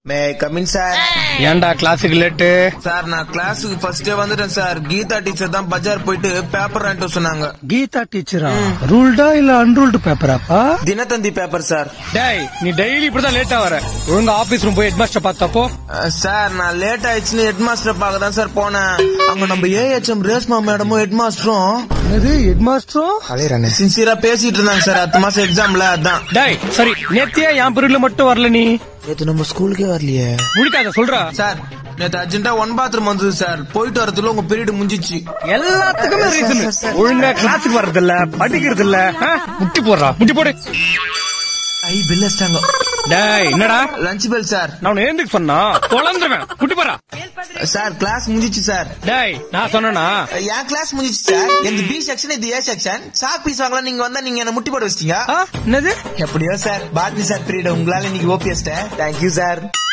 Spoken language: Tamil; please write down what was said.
மே கமின் சார் ஏன்டா கிளாஸுக்கு லேட்டு சார் நான் கிளாஸுக்கு ஃபர்ஸ்டே வந்துட்டேன் சார் கீதா டீச்சர் தான் பஜார் போயிட்டு பேப்பர் வாங்கிட்டு வர சொன்னாங்க கீதா டீச்சரா ரூல்டா இல்ல அன்ரூல்டு பேப்பராப்பா தினத்தந்தி பேப்பர் சார் டேய் நீ டெய்லி இப்படிதான் லேட்டா வர ஒழுங்கா ஆபீஸ் ரூம் போய் ஹெட்மாஸ்டர் பார்த்தப்போ அஹ், சார் நான் லேட் ஆயிடுச்சுன்னு ஹெட் மாஸ்டர் பார்க்க தான் சார் போனேன் அங்க நம்ம ஏஹெச்எம் ரேஸ்மா மேடமும் ஹெட் மாஸ்டரும் என்னது ஹெட்மாஸ்டரும் சின்சியரா பேசிட்டு இருந்தாங்க சார் அடுத்த மாசம் எக்ஸாம்ல அதான் டேய் சரி நேத்தியே என் பிரிவுல மட்டும் வரல நீ நேத்து நம்ம ஸ்கூலுக்கே வரலையே முழிக்காத சொல்றா சார் நேத்து அர்ஜென்ட்டா ஒன் பாத்ரூம் வந்தது சார் போயிட்டு வரதுல உங்க பீரியட் முடிஞ்சிச்சு எல்லாத்துக்குமே ரீசன் ஒழுங்கா கிளாஸுக்கு வர்றது இல்ல படிக்கிறது இல்ல ஆ? முட்டி போடுறா முட்டி போடு ஐ பில் வச்சிட்டாங்க டேய் என்னடா லஞ்ச் பெல் சார் நான் உன்னை ஏந்துக்கு சொன்னா பொழந்துருவேன் முட்டி போடுறா சார் கிளாஸ் முடிஞ்சிச்சு சார் டேய் நான் சொன்னனா என் கிளாஸ் முடிஞ்சிச்சு சார் எந்த பி செக்ஷன் இது ஏ செக்ஷன் சாக் பீஸ் வாங்கலாம் நீங்க வந்தா நீங்க என்ன முட்டி போட வச்சிட்டீங்க என்னது எப்படியோ சார் பாரதி சார் பீரியட் உங்களால இன்னைக்கு ஓபிஎஸ்ட தேங்க்யூ சார்